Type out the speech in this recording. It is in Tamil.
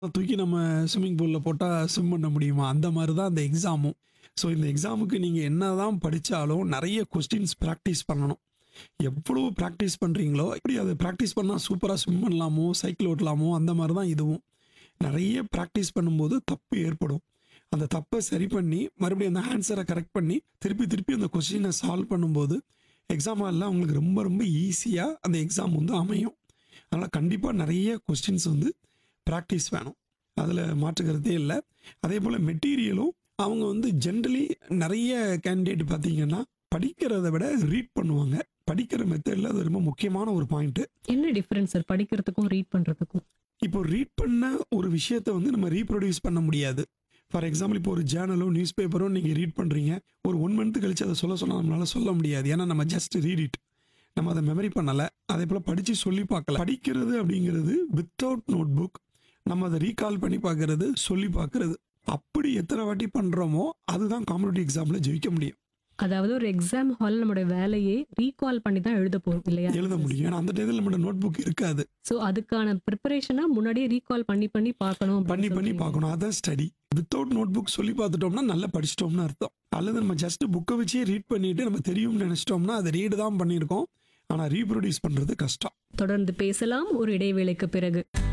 தூக்கி நம்ம ஸ்விம்மிங் பூலில் போட்டால் ஸ்விம் பண்ண முடியுமா அந்த மாதிரி தான் அந்த எக்ஸாமும் ஸோ இந்த எக்ஸாமுக்கு நீங்கள் என்ன தான் படித்தாலும் நிறைய கொஸ்டின்ஸ் ப்ராக்டிஸ் பண்ணணும் எவ்வளோ ப்ராக்டிஸ் பண்ணுறீங்களோ எப்படி அதை ப்ராக்டிஸ் பண்ணால் சூப்பராக ஸ்விம் பண்ணலாமோ சைக்கிள் ஓட்டலாமோ அந்த மாதிரி தான் இதுவும் நிறைய ப்ராக்டிஸ் பண்ணும்போது தப்பு ஏற்படும் அந்த தப்பை சரி பண்ணி மறுபடியும் அந்த ஆன்சரை கரெக்ட் பண்ணி திருப்பி திருப்பி அந்த கொஸ்டினை சால்வ் பண்ணும்போது எக்ஸாம் எல்லாம் உங்களுக்கு ரொம்ப ரொம்ப ஈஸியாக அந்த எக்ஸாம் வந்து அமையும் அதனால் கண்டிப்பாக நிறைய கொஸ்டின்ஸ் வந்து ப்ராக்டிஸ் வேணும் அதில் மாற்றுக்கிறதே இல்லை அதே போல் மெட்டீரியலும் அவங்க வந்து ஜென்ரலி நிறைய கேண்டிடேட் பார்த்தீங்கன்னா படிக்கிறத விட ரீட் பண்ணுவாங்க படிக்கிற மெத்தடில் அது ரொம்ப முக்கியமான ஒரு பாயிண்ட்டு என்ன டிஃபரன்ஸ் சார் படிக்கிறதுக்கும் ரீட் பண்றதுக்கும் இப்போ ரீட் பண்ண ஒரு விஷயத்தை வந்து நம்ம ரீப்ரொடியூஸ் பண்ண முடியாது ஃபார் எக்ஸாம்பிள் இப்போ ஒரு ஜேர்னலோ நியூஸ் பேப்பரோ நீங்கள் ரீட் பண்ணுறீங்க ஒரு ஒன் மந்த் கழிச்சு அதை சொல்ல சொன்னால் நம்மளால சொல்ல முடியாது ஏன்னா நம்ம ஜஸ்ட் ரீட் இட் நம்ம அதை மெமரி பண்ணலை அதே போல் படித்து சொல்லி பார்க்கல படிக்கிறது அப்படிங்கிறது வித்தவுட் நோட் புக் நம்ம அதை ரீகால் பண்ணி பார்க்கறது சொல்லி பார்க்கறது அப்படி எத்தனை வாட்டி பண்ணுறோமோ அதுதான் காம்படிட்டிவ் எக்ஸாமில் ஜெயிக்க முடியும் அதாவது ஒரு எக்ஸாம் ஹால் நம்மளோட வேலையே ரீகால் பண்ணி தான் எழுத போறோம் இல்லையா எழுத முடியும் ஏன்னா அந்த டயத்தில் நம்மளோட நோட் புக் இருக்காது சோ அதுக்கான ப்ரிப்பரேஷனா முன்னாடியே ரீகால் பண்ணி பண்ணி பார்க்கணும் அப்படின்னு பண்ணி பண்ணி சொல்றீங்க. பார்க்கணும் அதான் ஸ்டடி வித்தவுட் நோட் புக் சொல்லி பார்த்துட்டோம்னா நல்லா படிச்சிட்டோம்னு அர்த்தம் அல்லது நம்ம ஜஸ்ட் புக்கை வச்சே ரீட் பண்ணிட்டு நம்ம தெரியும்னு நினைச்சிட்டோம்னா அதை ரீடு தான் பண்ணியிருக்கோம் ஆனால் ரீப்ரொடியூஸ் பண்ணுறது கஷ்டம் தொடர்ந்து பேசலாம் ஒரு இடைவேளைக்கு பிறகு